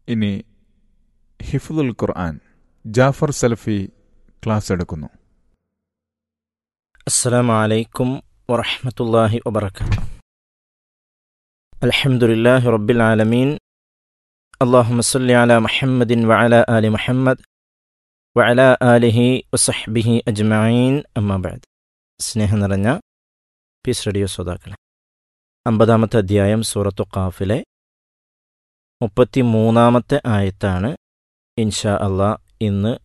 ഇനി ഹിഫുദുൽ ഖുർആൻ ജാഫർ സലഫി ക്ലാസ് എടുക്കുന്നു السلام عليكم ورحمة الله وبركاته الحمد لله رب العالمين اللهم صل على محمد وعلى آل محمد وعلى آله وصحبه أجمعين أما بعد സ്നേഹം നിറഞ്ഞ പീസ് റേഡിയോ ശ്രോതാക്കളെ അമ്പതാമത്തെ അധ്യായം സൂറത്തു ഖാഫിലെ മുപ്പത്തി മൂന്നാമത്തെ ആയത്താണ് ഇൻഷാ അള്ളാ ഇന്ന്